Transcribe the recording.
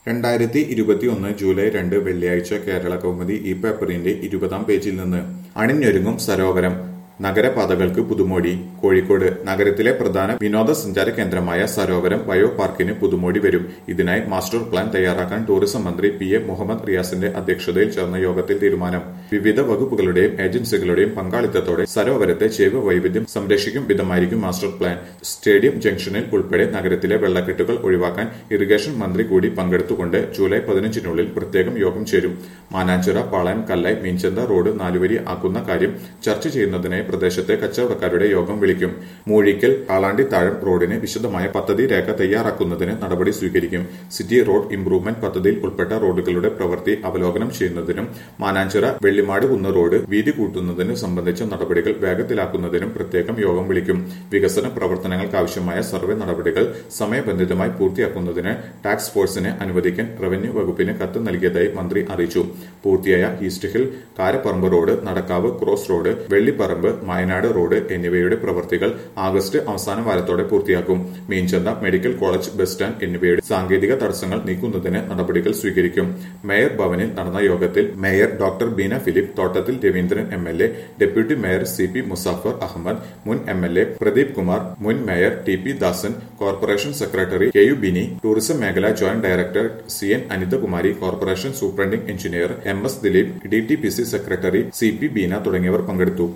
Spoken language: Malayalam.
രണ്ടായിരത്തി ഇരുപത്തിയൊന്ന് ജൂലൈ രണ്ട് വെള്ളിയാഴ്ച കേരള കൗമുദി ഈ പേപ്പറിന്റെ ഇരുപതാം പേജിൽ നിന്ന് അണിഞ്ഞൊരുങ്ങും സരോവരം നഗരപാതകൾക്ക് പുതുമോടി കോഴിക്കോട് നഗരത്തിലെ പ്രധാന വിനോദസഞ്ചാര കേന്ദ്രമായ സരോവരം ബയോ പാർക്കിന് പുതുമോടി വരും ഇതിനായി മാസ്റ്റർ പ്ലാൻ തയ്യാറാക്കാൻ ടൂറിസം മന്ത്രി പി എ മുഹമ്മദ് റിയാസിന്റെ അധ്യക്ഷതയിൽ ചേർന്ന യോഗത്തിൽ തീരുമാനം വിവിധ വകുപ്പുകളുടെയും ഏജൻസികളുടെയും പങ്കാളിത്തത്തോടെ സരോവരത്തെ ജൈവ വൈവിധ്യം സംരക്ഷിക്കും വിധമായിരിക്കും മാസ്റ്റർ പ്ലാൻ സ്റ്റേഡിയം ജംഗ്ഷനിൽ ഉൾപ്പെടെ നഗരത്തിലെ വെള്ളക്കെട്ടുകൾ ഒഴിവാക്കാൻ ഇറിഗേഷൻ മന്ത്രി കൂടി പങ്കെടുത്തുകൊണ്ട് ജൂലൈ പതിനഞ്ചിനുള്ളിൽ പ്രത്യേകം യോഗം ചേരും മാനാഞ്ചിറ പാളയം കല്ലായി മീൻചന്ത റോഡ് നാലുവരി ആക്കുന്ന കാര്യം ചർച്ച ചെയ്യുന്നതിനായി പ്രദേശത്തെ കച്ചവടക്കാരുടെ യോഗം വിളിക്കും മൂഴിക്കൽ കാളാണ്ടി താഴം റോഡിന് വിശദമായ പദ്ധതി രേഖ തയ്യാറാക്കുന്നതിന് നടപടി സ്വീകരിക്കും സിറ്റി റോഡ് ഇംപ്രൂവ്മെന്റ് പദ്ധതിയിൽ ഉൾപ്പെട്ട റോഡുകളുടെ പ്രവൃത്തി അവലോകനം ചെയ്യുന്നതിനും മാനാഞ്ചിറ വെള്ളിമാട് കുന്ന് റോഡ് വീതി കൂട്ടുന്നതിന് സംബന്ധിച്ച നടപടികൾ വേഗത്തിലാക്കുന്നതിനും പ്രത്യേകം യോഗം വിളിക്കും വികസന പ്രവർത്തനങ്ങൾക്കാവശ്യമായ സർവേ നടപടികൾ സമയബന്ധിതമായി പൂർത്തിയാക്കുന്നതിന് ടാക്സ് ഫോഴ്സിനെ അനുവദിക്കാൻ റവന്യൂ വകുപ്പിന് കത്ത് നൽകിയതായി മന്ത്രി അറിയിച്ചു പൂർത്തിയായ east hill Karaparamba road Nadakkavu cross road Vellipparamba Mayanad road എന്നിവയുടെ പ്രവൃത്തികൾ ആഗസ്റ്റ് അവസാന വാരത്തോടെ പൂർത്തിയാക്കും Meenchanda medical college bus stand എന്നിവയുടെ സാങ്കേതിക തടസ്സങ്ങൾ നീക്കുന്നതിന് നടപടികൾ സ്വീകരിക്കും മേയർ ഭവനിൽ നടന്ന യോഗത്തിൽ mayor doctor Beena Philip Thottathil Raveendran M L A deputy mayor C P Musafar Ahammed മുൻ M L A Pradeep Kumar മുൻ mayor T P Dasan corporation secretary K U Bini tourism മേഖല joint director C N Anithakumari corporation superintending engineer M S Dileep D T P C secretary C P Beena തുടങ്ങിയവർ പങ്കെടുത്തു